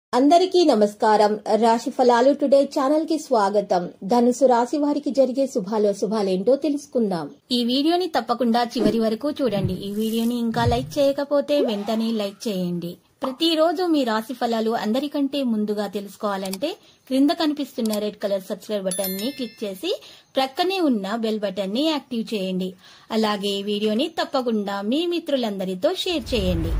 అందరికీ నమస్కారం రాశి ఫలాలు టుడే ఛానల్ కి స్వాగతం ధనుసు రాశి వారికి జరిగే శుభాలో శుభాలేంటో తెలుసుకుందాం ఈ వీడియోని తప్పకుండా చివరి వరకు చూడండి ఈ వీడియోని ఇంకా లైక్ చేయకపోతే వెంటనే లైక్ చేయండి ప్రతిరోజు మీ రాశి ఫలాలు అందరికంటే ముందుగా తెలుసుకోవాలంటే క్రింద కనిపిస్తున్న రెడ్ కలర్ సబ్స్క్రైబ్ బటన్ ని క్లిక్ చేసి ప్రక్కనే ఉన్న బెల్ బటన్ ని యాక్టివ్ చేయండి అలాగే ఈ వీడియోని తప్పకుండా మీ మిత్రులందరితో షేర్ చేయండి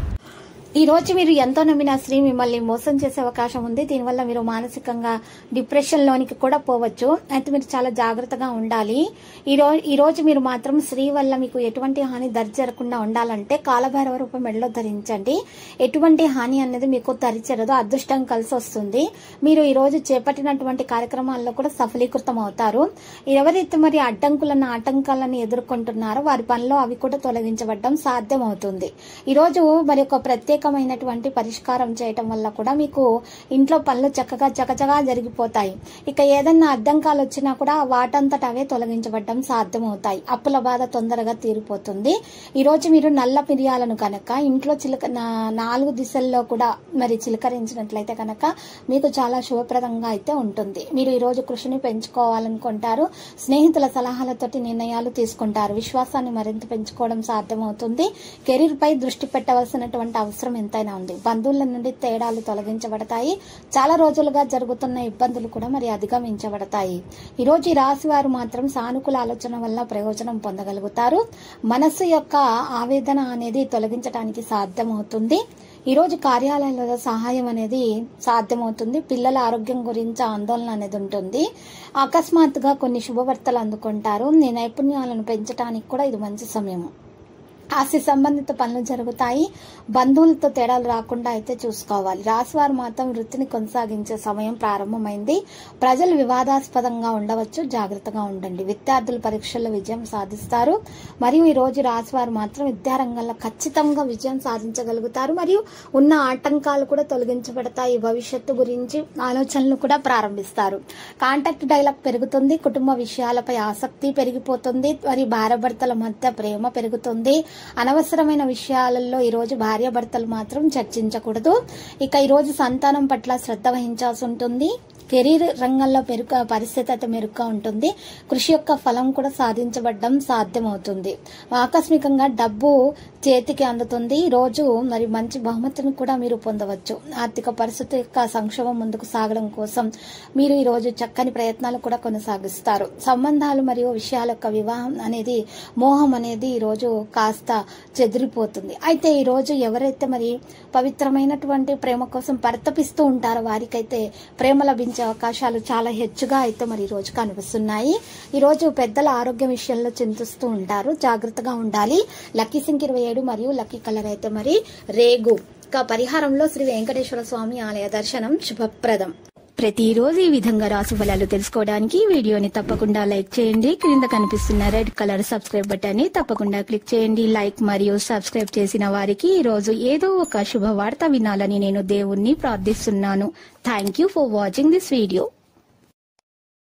ఈ రోజు మీరు ఎంతో నమ్మిన స్త్రీ మిమ్మల్ని మోసం చేసే అవకాశం ఉంది దీనివల్ల మీరు మానసికంగా డిప్రెషన్ లోనికి కూడా పోవచ్చు అయితే మీరు చాలా జాగ్రత్తగా ఉండాలి ఈ రోజు ఈ రోజు మీరు మాత్రం స్త్రీ వల్ల మీకు ఎటువంటి హాని దరిచేరకుండా ఉండాలంటే కాలభైరవ రూపం మెడలో ధరించండి ఎటువంటి హాని అనేది మీకు దరిచేరదు అదృష్టం కలిసి వస్తుంది మీరు ఈ రోజు చేపట్టినటువంటి కార్యక్రమాల్లో కూడా సఫలీకృతం అవుతారు ఎవరైతే మరి అడ్డంకులను ఆటంకాలను ఎదుర్కొంటున్నారో వారి పనిలో అవి కూడా తొలగించబడడం సాధ్యం అవుతుంది ఈ రోజు మరి ఒక ప్రత్యేకమైనటువంటి పరిష్కారం చేయటం వల్ల కూడా మీకు ఇంట్లో పనులు చక్కగా చకచగా జరిగిపోతాయి ఇక ఏదన్నా అడ్డంకాలు వచ్చినా కూడా వాటంతట అవే తొలగించబడడం సాధ్యమవుతాయి అప్పుల బాధ తొందరగా తీరిపోతుంది ఈ రోజు మీరు నల్ల మిరియాలను కనుక ఇంట్లో చిలక నా- నాలుగు దిశల్లో కూడా మరి చిలకరించినట్లయితే కనుక మీకు చాలా శుభప్రదంగా అయితే ఉంటుంది మీరు ఈ రోజు కృషిని పెంచుకోవాలనుకుంటారు స్నేహితుల సలహాలతోటి నిర్ణయాలు తీసుకుంటారు విశ్వాసాన్ని మరింత పెంచుకోవడం సాధ్యమవుతుంది కెరీర్ పై దృష్టి పెట్టవలసినటువంటి అవసరం ఎంతైనా ఉంది బంధువుల నుండి తేడాలు తొలగించబడతాయి చాలా రోజులుగా జరుగుతున్న ఇబ్బందులు కూడా మరి అధిగమించబడతాయి ఈ రోజు ఈ రాశి వారు మాత్రం సానుకూల ఆలోచన వల్ల ప్రయోజనం పొందగలుగుతారు మనస్సు యొక్క ఆవేదన అనేది తొలగించడానికి సాధ్యమవుతుంది ఈ రోజు కార్యాలయంలో సహాయం అనేది సాధ్యమవుతుంది పిల్లల ఆరోగ్యం గురించి ఆందోళన అనేది ఉంటుంది అకస్మాత్తుగా కొన్ని శుభవార్తలు అందుకుంటారు మీ నైపుణ్యాలను పెంచడానికి కూడా ఇది మంచి సమయం ఆస్తి సంబంధిత పనులు జరుగుతాయి బంధువులతో తేడాలు రాకుండా అయితే చూసుకోవాలి రాశివారు మాత్రం వృత్తిని కొనసాగించే సమయం ప్రారంభమైంది ప్రజలు వివాదాస్పదంగా ఉండవచ్చు జాగ్రత్తగా ఉండండి విద్యార్థులు పరీక్షల్లో విజయం సాధిస్తారు మరియు ఈ రోజు రాశివారు మాత్రం విద్యారంగంలో ఖచ్చితంగా విజయం సాధించగలుగుతారు మరియు ఉన్న ఆటంకాలు కూడా తొలగించబడతాయి భవిష్యత్తు గురించి ఆలోచనలు కూడా ప్రారంభిస్తారు కాంటాక్ట్ డైలాగ్ పెరుగుతుంది కుటుంబ విషయాలపై ఆసక్తి పెరిగిపోతుంది మరి భార్యాభర్తల మధ్య ప్రేమ పెరుగుతుంది అనవసరమైన విషయాలలో ఈ రోజు భార్యాభర్తలు మాత్రం చర్చించకూడదు ఇక ఈ రోజు సంతానం పట్ల శ్రద్ధ వహించాల్సి ఉంటుంది కెరీర్ రంగంలో మెరుగు పరిస్థితి అయితే మెరుగ్గా ఉంటుంది కృషి యొక్క ఫలం కూడా సాధించబడడం సాధ్యమవుతుంది ఆకస్మికంగా డబ్బు చేతికి అందుతుంది ఈ రోజు మరి మంచి బహుమతిని కూడా మీరు పొందవచ్చు ఆర్థిక పరిస్థితి యొక్క సంక్షోభం ముందుకు సాగడం కోసం మీరు ఈ రోజు చక్కని ప్రయత్నాలు కూడా కొనసాగిస్తారు సంబంధాలు మరియు విషయాల యొక్క వివాహం అనేది మోహం అనేది ఈ రోజు కాస్త చెదిరిపోతుంది అయితే ఈ రోజు ఎవరైతే మరి పవిత్రమైనటువంటి ప్రేమ కోసం పరితపిస్తూ ఉంటారో వారికైతే ప్రేమ లభించే అవకాశాలు చాలా హెచ్చుగా అయితే మరి ఈ రోజు కనిపిస్తున్నాయి ఈ రోజు పెద్దల ఆరోగ్య విషయంలో చింతిస్తూ ఉంటారు జాగ్రత్తగా ఉండాలి లక్కీ సింక్ ఇరవై ఏడు మరియు లక్కీ కలర్ అయితే మరి రేగు ఇక పరిహారంలో శ్రీ వెంకటేశ్వర స్వామి ఆలయ దర్శనం శుభప్రదం ప్రతిరోజు ఈ విధంగా రాశి ఫలాలు తెలుసుకోవడానికి ఈ వీడియోని తప్పకుండా లైక్ చేయండి క్రింద కనిపిస్తున్న రెడ్ కలర్ సబ్స్క్రైబ్ బటన్ ని తప్పకుండా క్లిక్ చేయండి లైక్ మరియు సబ్స్క్రైబ్ చేసిన వారికి ఈ రోజు ఏదో ఒక శుభవార్త వినాలని నేను దేవుణ్ణి ప్రార్థిస్తున్నాను thank you for watching this video